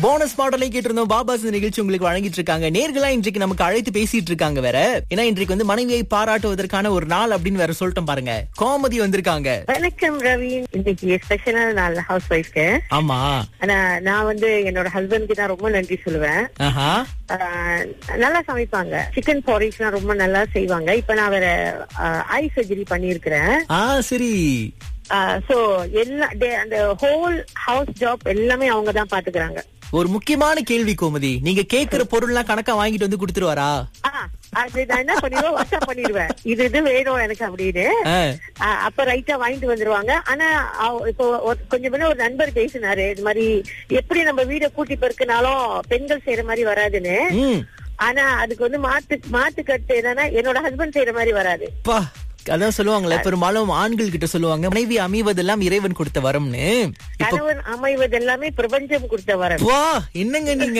Bonus பாடலை கேட்டிருந்தோம் பாபாஸ் நிகழ்ச்சி உங்களுக்கு வழங்கிட்டு இருக்காங்க நேர்களா இன்றைக்கு நமக்கு அழைத்து பேசிட்டு இருக்காங்க வேற ஏன்னா இன்றைக்கு வந்து மனைவியை பாராட்டுவதற்கான ஒரு நாள் அப்படின்னு வேற சொல்லிட்டோம் பாருங்க கோமதி வந்திருக்காங்க வணக்கம் ரவி இன்னைக்கு ஸ்பெஷலான நாள் ஹவுஸ் ஒய்ஃப்க்கு ஆமா ஆனா நான் வந்து என்னோட ஹஸ்பண்ட்க்கு தான் ரொம்ப நன்றி சொல்லுவேன் ஆஹா ஆஹ் நல்லா சமைப்பாங்க சிக்கன் பாரிஸ்லாம் ரொம்ப நல்லா செய்வாங்க இப்ப நான் வேற ஐ சர்ஜரி பண்ணியிருக்கிறேன் ஆ சரி சோ எல்லா டே- அந்த ஹோல் ஹவுஸ் ஜாப் எல்லாமே அவங்க தான் பாத்துக்கிறாங்க ஒரு முக்கியமான கேள்வி கோமதி நீங்க கேக்குற பொருள்லாம் கணக்கா வாங்கிட்டு வந்து கொடுத்துருவாரா ஆ, அது நான் என்ன பண்ணிடுவேன் வாட்ஸ்அப் பண்ணிடுவேன் இது இது வேணும் எனக்கு அப்படின்னு ஆ. ஆ, அப்ப ரைட்டா வாங்கிட்டு வந்துருவாங்க ஆனா அவ- இப்போ ஒரு- கொஞ்சம் முன்ன ஒரு நண்பர் பேசினாரு இது மாதிரி எப்படி நம்ம வீட கூட்டி பெருக்கினாலும் பெண்கள் செய்யற மாதிரி வராதுன்னு ம் ஆனா அதுக்கு வந்து மாத்து மாத்து கட்டு என்னன்னா என்னோட ஹஸ்பண்ட் செய்யற மாதிரி வராது பா அதான் சொல்லுவாங்களே பெரும்பாலும் ஆண்கள் கிட்ட சொல்லுவாங்க மனைவி அமைவதெல்லாம் இறைவன் கொடுத்த வரம்னு இப்போ கணவன் அமைவது எல்லாமே பிரபஞ்சம் கொடுத்த வரம் வா என்னங்க நீங்க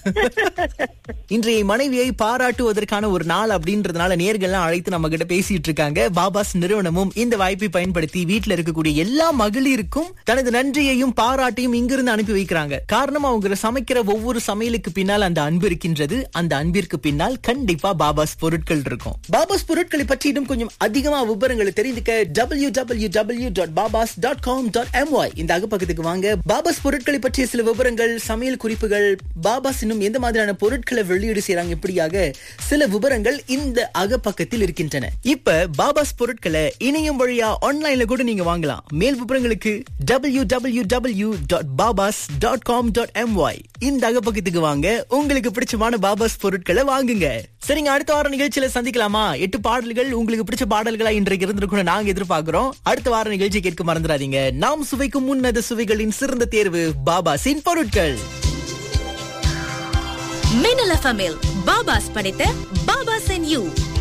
இன்றைய மனைவியை பாராட்டுவதற்கான ஒரு நாள் அப்படின்றதுனால நேர்கள்லாம் அழைத்து நம்ம கிட்ட பேசிட்டு இருக்காங்க பாபாஸ் நிறுவனமும் இந்த வாய்ப்பை பயன்படுத்தி வீட்டுல இருக்கக்கூடிய எல்லா மகளிருக்கும் தனது நன்றியையும் பாராட்டையும் இங்கிருந்து அனுப்பி வைக்கிறாங்க காரணம் அவங்க சமைக்கிற ஒவ்வொரு சமையலுக்கு பின்னால் அந்த அன்பு இருக்கின்றது அந்த அன்பிற்கு பின்னால் கண்டிப்பா பாபாஸ் பொருட்கள் இருக்கும் பாபாஸ் பொருட்களை பற்றி இன்னும் கொஞ்சம் அதிகமா விவரங்களை தெரிந்துக்க W W W dot Babas dot com dot MY இந்த அகப்பக்கத்துக்கு வாங்க பாபாஸ் பொருட்களை பற்றிய சில விவரங்கள் சமையல் குறிப்புகள் பாபாஸ் இன்னும் எந்த மாதிரியான பொருட்களை வெளியீடு செய்றாங்க இப்படியாக சில விவரங்கள் இந்த அகப்பக்கத்தில் இருக்கின்றன இப்ப பாபாஸ் பொருட்களை இணையம் வழியா ஆன்லைன்ல கூட நீங்க வாங்கலாம் மேல் விவரங்களுக்கு W W W dot Babas dot com dot MY இந்த அகப்பக்கத்துக்கு வாங்க உங்களுக்கு பிடிச்சமான பாபாஸ் பொருட்களை வாங்குங்க சரிங்க அடுத்த வார நிகழ்ச்சியில சந்திக்கலாமா எட்டு பாடல்கள் உங்களுக்கு பிடிச்ச பாடல்களா இன்றைக்கு இருந்திருக்கணும் நாங்க எதிர்பார்க்கிறோம் அடுத்த வார நிகழ்ச்சி கேட்க மறந்துடாதீங்க நாம் சுவைக்கும் முன்னத சுவைகளின் சிறந்த தேர்வு பாபாஸின் பொருட்கள் மின்னல் எஃப்எம்மில் பாபாஸ் படைத்த பாபாஸ் அண்ட் யூ